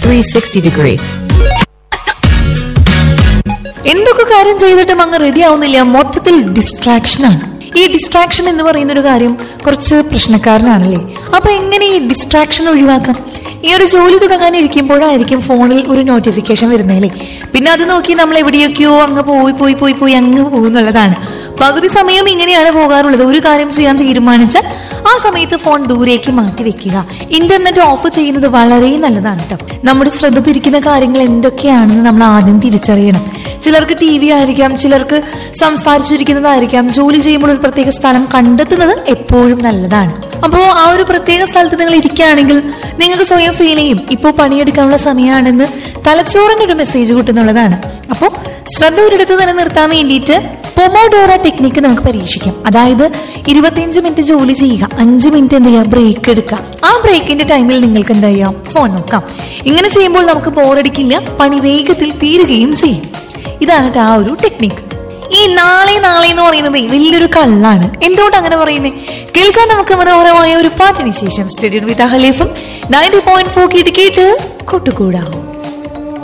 360 degree. എന്തൊക്കെ കാര്യം ചെയ്തിട്ടും അങ്ങ് റെഡി ആവുന്നില്ല മൊത്തത്തിൽ ഡിസ്ട്രാക്ഷനാണ് ഈ ഡിസ്ട്രാക്ഷൻ എന്ന് പറയുന്ന ഒരു കാര്യം കുറച്ച് പ്രശ്നക്കാരനാണല്ലേ അപ്പൊ എങ്ങനെ ഈ ഡിസ്ട്രാക്ഷൻ ഒഴിവാക്കാം ഈ ഒരു ജോലി തുടങ്ങാനിരിക്കുമ്പോഴായിരിക്കും ഫോണിൽ ഒരു നോട്ടിഫിക്കേഷൻ വരുന്നതല്ലേ പിന്നെ അത് നോക്കി നമ്മൾ എവിടെയൊക്കെയോ അങ്ങ് പോയി പോയി പോയി പോയി അങ്ങ് പോകുന്നുള്ളതാണ് പകുതി സമയം ഇങ്ങനെയാണ് പോകാറുള്ളത് ഒരു കാര്യം ചെയ്യാൻ തീരുമാനിച്ചാൽ ആ സമയത്ത് ഫോൺ ദൂരേക്ക് മാറ്റി വെക്കുക ഇന്റർനെറ്റ് ഓഫ് ചെയ്യുന്നത് വളരെ നല്ലതാണ് കേട്ടോ നമ്മുടെ ശ്രദ്ധ തിരിക്കുന്ന കാര്യങ്ങൾ എന്തൊക്കെയാണെന്ന് നമ്മൾ ആദ്യം തിരിച്ചറിയണം ചിലർക്ക് ടി വി ആയിരിക്കാം ചിലർക്ക് സംസാരിച്ചിരിക്കുന്നതായിരിക്കാം ജോലി ചെയ്യുമ്പോൾ ഒരു പ്രത്യേക സ്ഥലം കണ്ടെത്തുന്നത് എപ്പോഴും നല്ലതാണ് അപ്പോൾ ആ ഒരു പ്രത്യേക സ്ഥലത്ത് നിങ്ങൾ ഇരിക്കുകയാണെങ്കിൽ നിങ്ങൾക്ക് സ്വയം ഫീൽ ചെയ്യും ഇപ്പോൾ പണിയെടുക്കാനുള്ള സമയമാണെന്ന് തലച്ചോറിന് ഒരു മെസ്സേജ് കിട്ടുന്നുള്ളതാണ് അപ്പോൾ ശ്രദ്ധ ഒരിടത്ത് തന്നെ നിർത്താൻ വേണ്ടിയിട്ട് പൊമോഡോറ ടെക്നിക്ക് നമുക്ക് പരീക്ഷിക്കാം അതായത് ഇരുപത്തിയഞ്ച് മിനിറ്റ് ജോലി ചെയ്യുക അഞ്ച് മിനിറ്റ് എന്ത് ചെയ്യുക ബ്രേക്ക് എടുക്കാം ആ ബ്രേക്കിന്റെ ടൈമിൽ നിങ്ങൾക്ക് എന്താ ചെയ്യാം ഫോൺ നോക്കാം ഇങ്ങനെ ചെയ്യുമ്പോൾ നമുക്ക് ബോറടിക്കില്ല പണി വേഗത്തിൽ തീരുകയും ചെയ്യും ഇതാണ് ട്ടോ ആ ഒരു ടെക്നിക്ക് ഈ നാളെ നാളെ എന്ന് പറയുന്നത് വലിയൊരു കള്ളാണ് എന്തുകൊണ്ട് അങ്ങനെ പറയുന്നത് കേൾക്കാൻ നമുക്ക് മനോഹരമായ ഒരു പാട്ടിന് ശേഷം സ്റ്റേഡിയം വിത്ത് ഹലീഫും നയൻറ്റി പോയിന്റ് ഫോർ കേട്ട് കേട്ട് കൂട്ടുകൂടാം